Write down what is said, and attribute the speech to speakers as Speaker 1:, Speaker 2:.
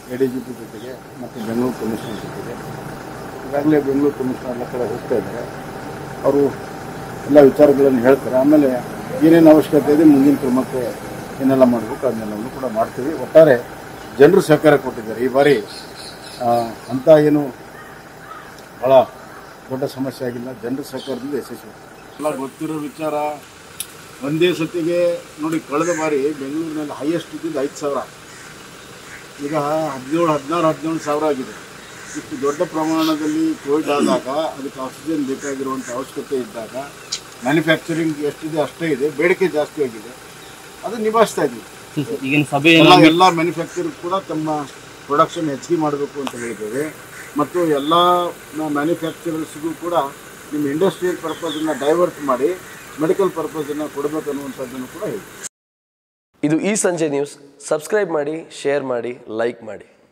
Speaker 1: A D G P ಜೊತೆಗೆ ಮತ್ತು Bengaluru commissioner ಜೊತೆಗೆ ಈಗಾಗಲೇ ಬೆಂಗಳೂರು ಕಮಿಷನರ್ ಎಲ್ಲ ಕಡೆ ಹೋಗ್ತಾ ಇದ್ದಾರೆ ಅವರು ಎಲ್ಲ ವಿಚಾರಗಳನ್ನು ಹೇಳ್ತಾರೆ ಆಮೇಲೆ ಏನೇನು ಅವಶ್ಯಕತೆ ಇದೆ ಮುಂದಿನ ಕ್ರಮಕ್ಕೆ ಏನೆಲ್ಲ ಮಾಡಬೇಕು ಅದನ್ನೆಲ್ಲವನ್ನು ಕೂಡ ಮಾಡ್ತೀವಿ ಒಟ್ಟಾರೆ ಜನರು ಸಹಕಾರ ಕೊಟ್ಟಿದ್ದಾರೆ ಈ ಬಾರಿ ಆ, ಅಂಥ ಏನು ಭಾಳ ದೊಡ್ಡ ಸಮಸ್ಯೆ ಆಗಿಲ್ಲ ಜನರ ಸಹಕಾರದಿಂದ ಯಶಸ್ವಿ ಎಲ್ಲ ಗೊತ್ತಿರೋ ವಿಚಾರ ಒಂದೇ ಸತಿಗೆ ನೋಡಿ ಕಳೆದ ಬಾರಿ ಬೆಂಗಳೂರಿನಲ್ಲಿ ಹೈಯೆಸ್ಟ್ ಇದ್ದಿದ್ದು ಐದು ಸಾವಿರ ಈಗ ಹದಿನೇಳು ಹದಿನಾರು ಹದಿನೇಳು ಸಾವಿರ ಆಗಿದೆ ಇಷ್ಟು ದೊಡ್ಡ ಪ್ರಮಾಣದಲ್ಲಿ ಕೋವಿಡ್ ಆದಾಗ ಅದಕ್ಕೆ ಆಕ್ಸಿಜನ್ ಬೇಕಾಗಿರುವಂಥ ಅವಶ್ಯಕತೆ ಇದ್ದಾಗ ಮ್ಯಾನುಫ್ಯಾಕ್ಚರಿಂಗ್ ಎಷ್ಟಿದೆ ಅಷ್ಟೇ ಇದೆ ಬೇಡಿಕೆ ಜಾಸ್ತಿ ಆಗಿದೆ ಅದು ನಿಭಾಯಿಸ್ತಾ ಇದ್ವಿ
Speaker 2: ಈಗಿನ ಸಭೆ
Speaker 1: ಎಲ್ಲ ಎಲ್ಲ ಮ್ಯಾನುಫ್ಯಾಕ್ಚರ್ ಕೂಡ ತಮ್ಮ ಪ್ರೊಡಕ್ಷನ್ ಹೆಚ್ಚಿಗೆ ಮಾಡಬೇಕು ಅಂತ ಹೇಳಿದ್ದೇವೆ ಮತ್ತು ಎಲ್ಲ ಮ್ಯಾನುಫ್ಯಾಕ್ಚರರ್ಸ್ಗೂ ಕೂಡ ನಿಮ್ಮ ಇಂಡಸ್ಟ್ರಿಯಲ್ ಪರ್ಪಸನ್ನು ಡೈವರ್ಟ್ ಮಾಡಿ ಮೆಡಿಕಲ್ ಪರ್ಪಸನ್ನು ಕೊಡಬೇಕು ಅನ್ನುವಂಥದ್ದನ್ನು ಕೂಡ ಹೇಳಿ
Speaker 3: ಇದು ಈ ಸಂಜೆ ನ್ಯೂಸ್ ಸಬ್ಸ್ಕ್ರೈಬ್ ಮಾಡಿ ಶೇರ್ ಮಾಡಿ ಲೈಕ್ ಮಾಡಿ